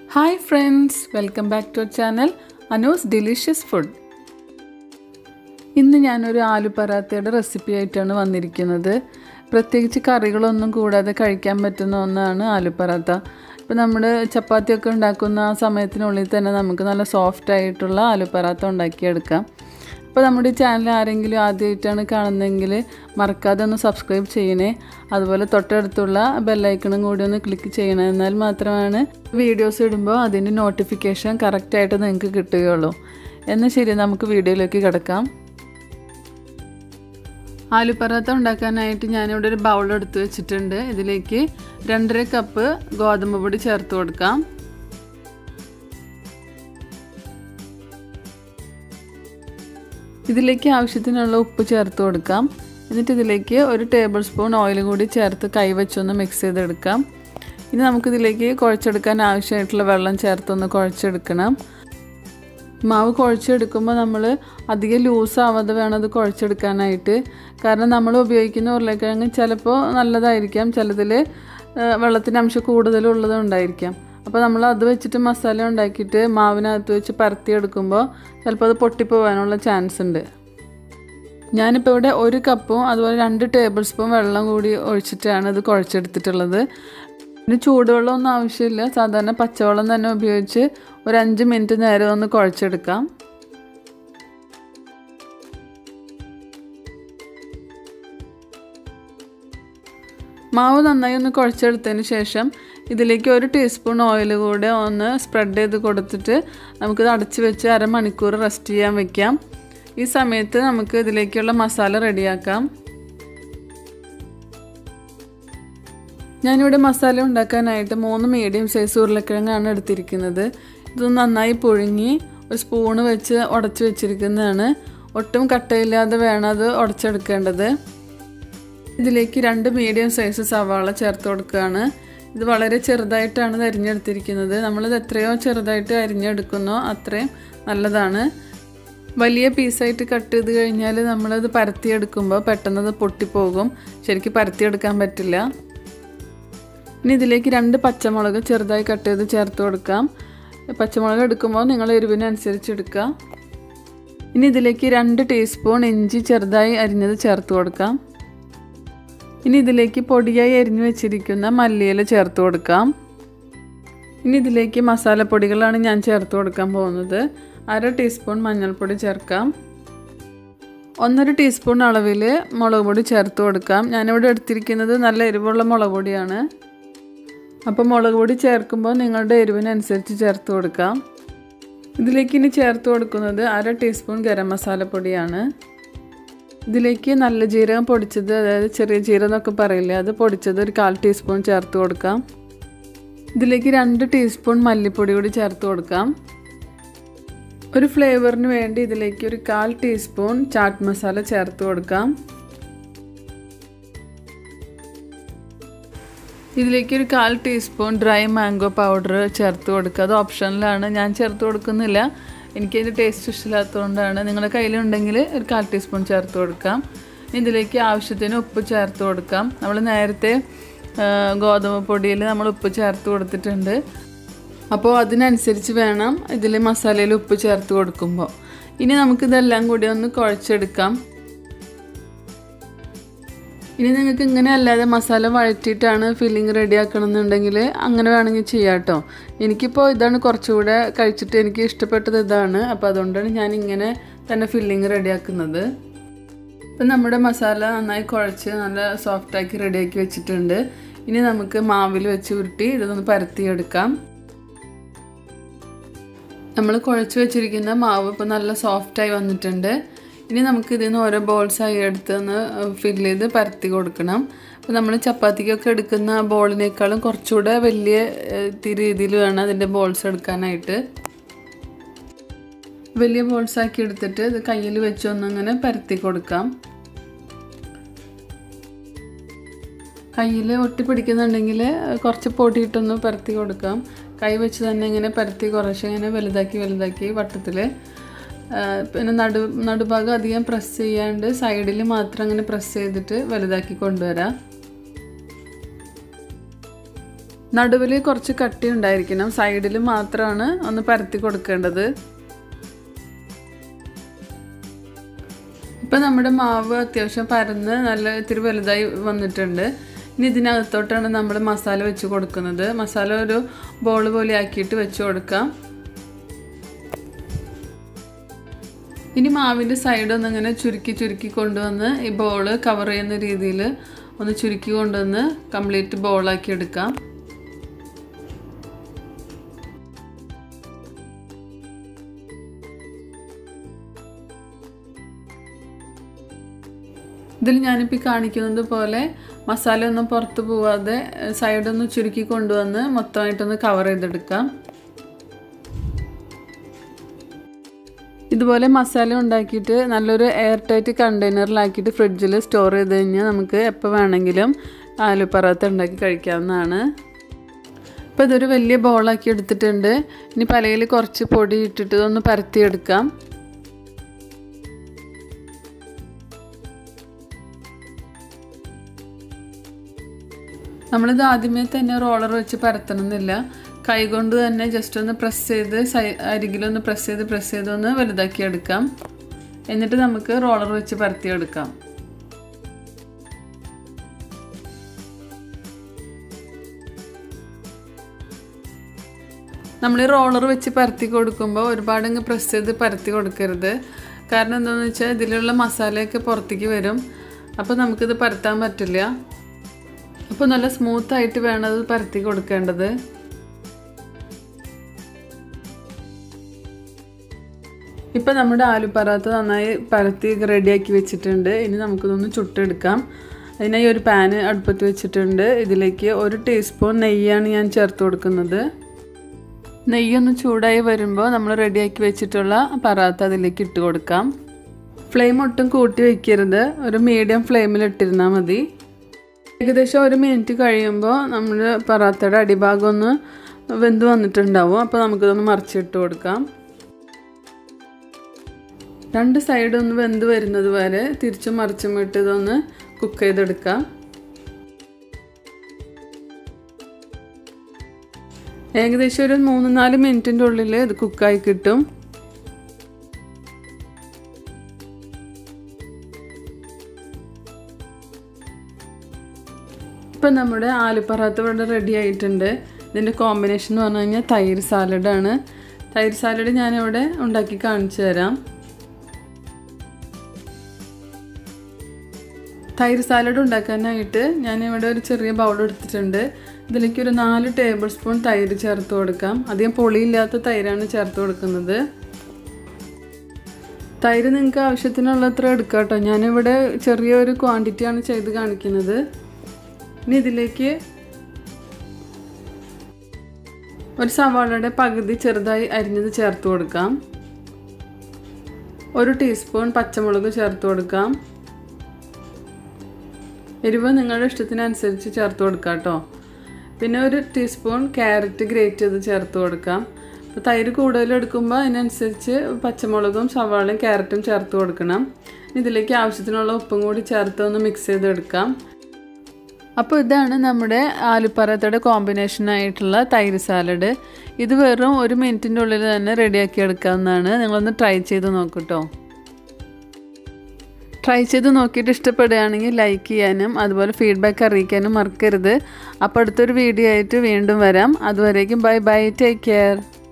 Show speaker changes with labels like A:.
A: hi friends welcome back to channel Anu's delicious food ഇന്ന് ഞാനൊരു aloo പറാത്തയുടെ recipe ആയിട്ടാണ് വന്നിരിക്കുന്നത് പ്രത്യേകിച്ച് കറികളൊന്നും കൂടാതെ കഴിക്കാൻ പറ്റുന്ന ഒന്നാണ് ആലു പറാത്ത ഇപ്പോൾ നമ്മൾ ചപ്പാത്തിയൊക്കെ ഉണ്ടാക്കുന്ന ആ സമയത്തിനുള്ളിൽ തന്നെ നമുക്ക് നല്ല സോഫ്റ്റ് ആയിട്ടുള്ള ആലു പറാത്ത ഉണ്ടാക്കിയെടുക്കാം അപ്പോൾ നമ്മുടെ ഈ ചാനൽ ആരെങ്കിലും ആദ്യമായിട്ടാണ് കാണുന്നതെങ്കിൽ മറക്കാതെ ഒന്ന് സബ്സ്ക്രൈബ് ചെയ്യണേ അതുപോലെ തൊട്ടടുത്തുള്ള ബെല്ലൈക്കണും കൂടി ഒന്ന് ക്ലിക്ക് ചെയ്യണം എന്നാൽ മാത്രമാണ് വീഡിയോസ് ഇടുമ്പോൾ അതിൻ്റെ നോട്ടിഫിക്കേഷൻ കറക്റ്റായിട്ട് നിങ്ങൾക്ക് കിട്ടുകയുള്ളൂ എന്നാൽ ശരി നമുക്ക് വീഡിയോയിലേക്ക് കിടക്കാം ആലു പറാത്ത ഉണ്ടാക്കാനായിട്ട് ഞാനിവിടെ ഒരു ബൗൾ എടുത്ത് വെച്ചിട്ടുണ്ട് ഇതിലേക്ക് രണ്ടര കപ്പ് ഗോതമ്പ് പൊടി ചേർത്ത് കൊടുക്കാം ഇതിലേക്ക് ആവശ്യത്തിനുള്ള ഉപ്പ് ചേർത്ത് കൊടുക്കാം എന്നിട്ട് ഇതിലേക്ക് ഒരു ടേബിൾ സ്പൂൺ ഓയിൽ കൂടി ചേർത്ത് കൈവച്ചൊന്ന് മിക്സ് ചെയ്തെടുക്കാം ഇനി നമുക്കിതിലേക്ക് കുഴച്ചെടുക്കാൻ ആവശ്യമായിട്ടുള്ള വെള്ളം ചേർത്തൊന്ന് കുഴച്ചെടുക്കണം മാവ് കുഴച്ചെടുക്കുമ്പോൾ നമ്മൾ അധികം ലൂസ് ആവാതെ വേണം അത് കുഴച്ചെടുക്കാനായിട്ട് കാരണം നമ്മൾ ഉപയോഗിക്കുന്ന ഉരുളക്കിഴങ്ങ് ചിലപ്പോൾ നല്ലതായിരിക്കാം ചിലതിൽ വെള്ളത്തിൻ്റെ അംശം കൂടുതലുള്ളത് ഉണ്ടായിരിക്കാം അപ്പോൾ നമ്മൾ അത് വെച്ചിട്ട് മസാല ഉണ്ടാക്കിയിട്ട് മാവിനകത്ത് വെച്ച് പരത്തിയെടുക്കുമ്പോൾ ചിലപ്പോൾ അത് പൊട്ടിപ്പോവാനുള്ള ചാൻസ് ഉണ്ട് ഞാനിപ്പോൾ ഇവിടെ ഒരു കപ്പും അതുപോലെ രണ്ട് ടേബിൾ സ്പൂൺ വെള്ളം കൂടി ഒഴിച്ചിട്ടാണ് ഇത് കുഴച്ചെടുത്തിട്ടുള്ളത് പിന്നെ ചൂടുവെള്ളമൊന്നും ആവശ്യമില്ല സാധാരണ പച്ചവെള്ളം തന്നെ ഉപയോഗിച്ച് ഒരു അഞ്ച് മിനിറ്റ് നേരം ഒന്ന് കുഴച്ചെടുക്കാം മാവ് നന്നായി ഒന്ന് കുഴച്ചെടുത്തതിന് ശേഷം ഇതിലേക്ക് ഒരു ടീസ്പൂൺ ഓയിൽ കൂടെ ഒന്ന് സ്പ്രെഡ് ചെയ്ത് കൊടുത്തിട്ട് നമുക്കിത് അടച്ച് വെച്ച് അരമണിക്കൂർ റെസ്റ്റ് ചെയ്യാൻ വെക്കാം ഈ സമയത്ത് നമുക്ക് ഇതിലേക്കുള്ള മസാല റെഡിയാക്കാം ഞാനിവിടെ മസാല ഉണ്ടാക്കാനായിട്ട് മൂന്ന് മീഡിയം സൈസ് ഉരുളക്കിഴങ്ങാണ് എടുത്തിരിക്കുന്നത് ഇത് നന്നായി പുഴുങ്ങി ഒരു സ്പൂണ് വെച്ച് ഉടച്ച് വെച്ചിരിക്കുന്നതാണ് ഒട്ടും കട്ടയില്ലാതെ വേണം അത് ഉടച്ചെടുക്കേണ്ടത് ഇതിലേക്ക് രണ്ട് മീഡിയം സൈസ് സവാള ചേർത്ത് കൊടുക്കുകയാണ് ഇത് വളരെ ചെറുതായിട്ടാണ് അരിഞ്ഞെടുത്തിരിക്കുന്നത് നമ്മളിത് എത്രയോ ചെറുതായിട്ട് അരിഞ്ഞെടുക്കുന്നോ അത്രയും നല്ലതാണ് വലിയ പീസായിട്ട് കട്ട് ചെയ്ത് കഴിഞ്ഞാൽ നമ്മളത് പരത്തിയെടുക്കുമ്പോൾ പെട്ടെന്ന് അത് പൊട്ടിപ്പോകും ശരിക്കും പരത്തിയെടുക്കാൻ പറ്റില്ല ഇനി ഇതിലേക്ക് രണ്ട് പച്ചമുളക് ചെറുതായി കട്ട് ചെയ്ത് ചേർത്ത് കൊടുക്കാം പച്ചമുളക് എടുക്കുമ്പോൾ നിങ്ങൾ എരിവിനനുസരിച്ച് എടുക്കുക ഇനി ഇതിലേക്ക് രണ്ട് ടീസ്പൂൺ ഇഞ്ചി ചെറുതായി അരിഞ്ഞത് ചേർത്ത് കൊടുക്കാം ഇനി ഇതിലേക്ക് പൊടിയായി അരിഞ്ഞു വെച്ചിരിക്കുന്ന മല്ലിയില ചേർത്ത് കൊടുക്കാം ഇനി ഇതിലേക്ക് മസാലപ്പൊടികളാണ് ഞാൻ ചേർത്ത് കൊടുക്കാൻ പോകുന്നത് അര ടീസ്പൂൺ മഞ്ഞൾപ്പൊടി ചേർക്കാം ഒന്നര ടീസ്പൂൺ അളവിൽ മുളക് പൊടി ചേർത്ത് കൊടുക്കാം ഞാനിവിടെ എടുത്തിരിക്കുന്നത് നല്ല എരിവുള്ള മുളക് പൊടിയാണ് അപ്പോൾ മുളക് പൊടി ചേർക്കുമ്പോൾ നിങ്ങളുടെ എരിവിനനുസരിച്ച് ചേർത്ത് കൊടുക്കാം ഇതിലേക്ക് ഇനി ചേർത്ത് കൊടുക്കുന്നത് അര ടീസ്പൂൺ ഗരം മസാലപ്പൊടിയാണ് ഇതിലേക്ക് നല്ല ജീരകം പൊടിച്ചത് അതായത് ചെറിയ ജീരകം എന്നൊക്കെ പറയില്ലേ അത് പൊടിച്ചത് ഒരു കാൽ ടീസ്പൂൺ ചേർത്ത് കൊടുക്കാം ഇതിലേക്ക് രണ്ട് ടീസ്പൂൺ മല്ലിപ്പൊടി കൂടി ചേർത്ത് കൊടുക്കാം ഒരു ഫ്ലേവറിന് വേണ്ടി ഇതിലേക്ക് ഒരു കാൽ ടീസ്പൂൺ ചാട്ട് മസാല ചേർത്ത് കൊടുക്കാം ഇതിലേക്ക് ഒരു കാൽ ടീസ്പൂൺ ഡ്രൈ മാംഗോ പൗഡർ ചേർത്ത് കൊടുക്കുക അത് ഓപ്ഷനിലാണ് ഞാൻ ചേർത്ത് കൊടുക്കുന്നില്ല എനിക്കതിൻ്റെ ടേസ്റ്റ് ഇഷ്ടമില്ലാത്തതുകൊണ്ടാണ് നിങ്ങളുടെ കയ്യിലുണ്ടെങ്കിൽ ഒരു കാൽ ടീസ്പൂൺ ചേർത്ത് കൊടുക്കാം ഇതിലേക്ക് ആവശ്യത്തിന് ഉപ്പ് ചേർത്ത് കൊടുക്കാം നമ്മൾ നേരത്തെ ഗോതമ്പ് പൊടിയിൽ നമ്മൾ ഉപ്പ് ചേർത്ത് കൊടുത്തിട്ടുണ്ട് അപ്പോൾ അതിനനുസരിച്ച് വേണം ഇതിൽ മസാലയിൽ ഉപ്പ് ചേർത്ത് കൊടുക്കുമ്പോൾ ഇനി നമുക്കിതെല്ലാം കൂടി ഒന്ന് കുഴച്ചെടുക്കാം ഇനി നിങ്ങൾക്ക് ഇങ്ങനെ അല്ലാതെ മസാല വഴറ്റിയിട്ടാണ് ഫില്ലിങ് റെഡി ആക്കണമെന്നുണ്ടെങ്കിൽ അങ്ങനെ വേണമെങ്കിൽ ചെയ്യാം കേട്ടോ എനിക്കിപ്പോൾ ഇതാണ് കുറച്ചുകൂടെ കഴിച്ചിട്ട് എനിക്ക് ഇഷ്ടപ്പെട്ടത് ഇതാണ് അപ്പോൾ അതുകൊണ്ടാണ് ഞാൻ ഇങ്ങനെ തന്നെ ഫില്ലിങ് റെഡിയാക്കുന്നത് ഇപ്പം നമ്മുടെ മസാല നന്നായി കുഴച്ച് നല്ല സോഫ്റ്റാക്കി റെഡിയാക്കി വെച്ചിട്ടുണ്ട് ഇനി നമുക്ക് മാവിൽ വെച്ച് ഉരുട്ടി ഇതൊന്ന് പരത്തിയെടുക്കാം നമ്മൾ കുഴച്ച് വെച്ചിരിക്കുന്ന മാവ് ഇപ്പോൾ നല്ല സോഫ്റ്റായി വന്നിട്ടുണ്ട് ഇനി നമുക്ക് ഇതിൽ നിന്ന് ഓരോ ബോൾസായി എടുത്ത് ഒന്ന് ഫില്ല് ചെയ്ത് പരത്തി കൊടുക്കണം അപ്പോൾ നമ്മൾ ചപ്പാത്തിക്കൊക്കെ എടുക്കുന്ന ബോളിനേക്കാളും കുറച്ചുകൂടെ വലിയ രീതിയിൽ വേണം അതിൻ്റെ ബോൾസ് എടുക്കാനായിട്ട് വലിയ ബോൾസാക്കി എടുത്തിട്ട് ഇത് കയ്യിൽ വെച്ചൊന്നിങ്ങനെ പരത്തി കൊടുക്കാം കയ്യിൽ ഒട്ടി പിടിക്കുന്നുണ്ടെങ്കിൽ കുറച്ച് പൊടിയിട്ടൊന്ന് പരത്തി കൊടുക്കാം കൈ വെച്ച് തന്നെ ഇങ്ങനെ പരത്തി കുറച്ച് ഇങ്ങനെ വലുതാക്കി വലുതാക്കി വട്ടത്തിൽ പിന്നെ നടു നടുഭാഗം അധികം പ്രസ് ചെയ്യാണ്ട് സൈഡിൽ മാത്രം അങ്ങനെ പ്രസ് ചെയ്തിട്ട് വലുതാക്കി കൊണ്ടുവരാം നടുവിൽ കുറച്ച് കട്ടി ഉണ്ടായിരിക്കണം സൈഡിൽ മാത്രമാണ് ഒന്ന് പരത്തി കൊടുക്കേണ്ടത് ഇപ്പം നമ്മുടെ മാവ് അത്യാവശ്യം പരന്ന് നല്ല ഇത്തിരി വലുതായി വന്നിട്ടുണ്ട് ഇനി ഇതിനകത്തോട്ടാണ് നമ്മൾ മസാല വെച്ച് കൊടുക്കുന്നത് മസാല ഒരു ബോൾ പോലെ ആക്കിയിട്ട് വെച്ച് കൊടുക്കാം ഇനി മാവിൻ്റെ സൈഡ് ഒന്ന് ഇങ്ങനെ ചുരുക്കി ചുരുക്കി കൊണ്ടുവന്ന് ഈ ബോള് കവർ ചെയ്യുന്ന രീതിയിൽ ഒന്ന് ചുരുക്കി കൊണ്ടുവന്ന് കംപ്ലീറ്റ് ബോളാക്കി എടുക്കാം ഇതിൽ ഞാനിപ്പോൾ കാണിക്കുന്നത് പോലെ മസാല ഒന്നും പുറത്ത് പോവാതെ സൈഡൊന്ന് ചുരുക്കി കൊണ്ടുവന്ന് മൊത്തമായിട്ടൊന്ന് കവർ ചെയ്തെടുക്കാം ഇതുപോലെ മസാല ഉണ്ടാക്കിയിട്ട് നല്ലൊരു എയർ ടൈറ്റ് കണ്ടെയ്നറിലാക്കിയിട്ട് ഫ്രിഡ്ജിൽ സ്റ്റോർ ചെയ്ത് കഴിഞ്ഞാൽ നമുക്ക് എപ്പോൾ വേണമെങ്കിലും ആലു പറാത്ത ഉണ്ടാക്കി കഴിക്കാവുന്നതാണ് ഇപ്പോൾ ഇതൊരു വലിയ ബോളാക്കി എടുത്തിട്ടുണ്ട് ഇനി പലയിൽ കുറച്ച് പൊടി ഇട്ടിട്ട് ഒന്ന് പരത്തിയെടുക്കാം നമ്മളിത് ആദ്യമേ തന്നെ റോളർ വെച്ച് പരത്തണമെന്നില്ല കൈകൊണ്ട് തന്നെ ജസ്റ്റ് ഒന്ന് പ്രസ് ചെയ്ത് സൈ അരികിലൊന്ന് പ്രസ് ചെയ്ത് പ്രസ് ചെയ്ത് ഒന്ന് വലുതാക്കി എടുക്കാം എന്നിട്ട് നമുക്ക് റോളർ വെച്ച് പരത്തിയെടുക്കാം നമ്മൾ ഈ റോളർ വെച്ച് പരത്തി കൊടുക്കുമ്പോൾ ഒരുപാട് അങ്ങ് പ്രസ് ചെയ്ത് പരത്തി കൊടുക്കരുത് കാരണം എന്താണെന്ന് വെച്ചാൽ ഇതിലുള്ള മസാലയൊക്കെ പുറത്തേക്ക് വരും അപ്പോൾ നമുക്കിത് പരത്താൻ പറ്റില്ല അപ്പോൾ നല്ല സ്മൂത്തായിട്ട് വേണം അത് പരത്തി കൊടുക്കേണ്ടത് ഇപ്പം നമ്മുടെ ആലു പറാത്ത നന്നായി പരത്തി റെഡിയാക്കി വെച്ചിട്ടുണ്ട് ഇനി നമുക്കിതൊന്ന് ചുട്ടെടുക്കാം അതിനായി ഒരു പാന് അടുപ്പത്ത് വെച്ചിട്ടുണ്ട് ഇതിലേക്ക് ഒരു ടീസ്പൂൺ നെയ്യാണ് ഞാൻ ചേർത്ത് കൊടുക്കുന്നത് നെയ്യൊന്ന് ചൂടായി വരുമ്പോൾ നമ്മൾ റെഡിയാക്കി വെച്ചിട്ടുള്ള പറാത്ത അതിലേക്ക് ഇട്ട് കൊടുക്കാം ഫ്ലെയിം ഒട്ടും കൂട്ടി വയ്ക്കരുത് ഒരു മീഡിയം ഫ്ലെയിമിൽ ഇട്ടിരുന്നാൽ മതി ഏകദേശം ഒരു മിനിറ്റ് കഴിയുമ്പോൾ നമ്മൾ പറാത്തയുടെ അടിഭാഗം ഒന്ന് വെന്ത് വന്നിട്ടുണ്ടാവും അപ്പോൾ നമുക്കിതൊന്ന് മറിച്ചിട്ട് കൊടുക്കാം രണ്ട് സൈഡ് ഒന്ന് വെന്ത് വരുന്നത് വരെ തിരിച്ചും മറിച്ചും ഇട്ട് ഇതൊന്ന് കുക്ക് ചെയ്തെടുക്കാം ഏകദേശം ഒരു മൂന്ന് നാല് മിനിറ്റിൻ്റെ ഉള്ളിൽ ഇത് കുക്കായി കിട്ടും ഇപ്പം നമ്മുടെ ആലുപറാത്ത ഇവിടെ റെഡി ആയിട്ടുണ്ട് ഇതിൻ്റെ കോമ്പിനേഷൻ എന്ന് പറഞ്ഞു കഴിഞ്ഞാൽ തൈര് സാലഡാണ് തൈര് സാലഡ് ഞാനിവിടെ ഉണ്ടാക്കി കാണിച്ചു തരാം തൈര് സാലഡ് ഉണ്ടാക്കാനായിട്ട് ഞാനിവിടെ ഒരു ചെറിയ ബൗൾ എടുത്തിട്ടുണ്ട് ഇതിലേക്ക് ഒരു നാല് ടേബിൾ സ്പൂൺ തൈര് ചേർത്ത് കൊടുക്കാം അധികം പൊളിയില്ലാത്ത തൈരാണ് ചേർത്ത് കൊടുക്കുന്നത് തൈര് നിങ്ങൾക്ക് ആവശ്യത്തിനുള്ളത്ര എടുക്കാം കേട്ടോ ഞാനിവിടെ ചെറിയൊരു ക്വാണ്ടിറ്റിയാണ് ചെയ്ത് കാണിക്കുന്നത് ഇനി ഇതിലേക്ക് ഒരു സവാളയുടെ പകുതി ചെറുതായി അരിഞ്ഞത് ചേർത്ത് കൊടുക്കാം ഒരു ടീസ്പൂൺ പച്ചമുളക് ചേർത്ത് കൊടുക്കാം എരിവ് നിങ്ങളുടെ ഇഷ്ടത്തിനനുസരിച്ച് ചേർത്ത് കൊടുക്കാം കേട്ടോ പിന്നെ ഒരു ടീസ്പൂൺ ക്യാരറ്റ് ഗ്രേറ്റ് ചെയ്ത് ചേർത്ത് കൊടുക്കാം അപ്പോൾ തൈര് കൂടുതൽ എടുക്കുമ്പോൾ അതിനനുസരിച്ച് പച്ചമുളകും സവാളയും ക്യാരറ്റും ചേർത്ത് കൊടുക്കണം ഇതിലേക്ക് ആവശ്യത്തിനുള്ള ഉപ്പും കൂടി ചേർത്ത് ഒന്ന് മിക്സ് ചെയ്തെടുക്കാം അപ്പോൾ ഇതാണ് നമ്മുടെ ആലുപ്പറത്തയുടെ കോമ്പിനേഷനായിട്ടുള്ള തൈര് സാലഡ് ഇത് വെറും ഒരു മിനിറ്റിൻ്റെ ഉള്ളിൽ തന്നെ റെഡിയാക്കി എടുക്കാവുന്നതാണ് നിങ്ങളൊന്ന് ട്രൈ ചെയ്ത് നോക്കൂട്ടോ ട്രൈ ചെയ്ത് നോക്കിയിട്ട് ഇഷ്ടപ്പെടുകയാണെങ്കിൽ ലൈക്ക് ചെയ്യാനും അതുപോലെ ഫീഡ്ബാക്ക് അറിയിക്കാനും മറക്കരുത് അപ്പോൾ അടുത്തൊരു വീഡിയോ ആയിട്ട് വീണ്ടും വരാം അതുവരേക്കും ബൈ ബൈ ടേക്ക് കെയർ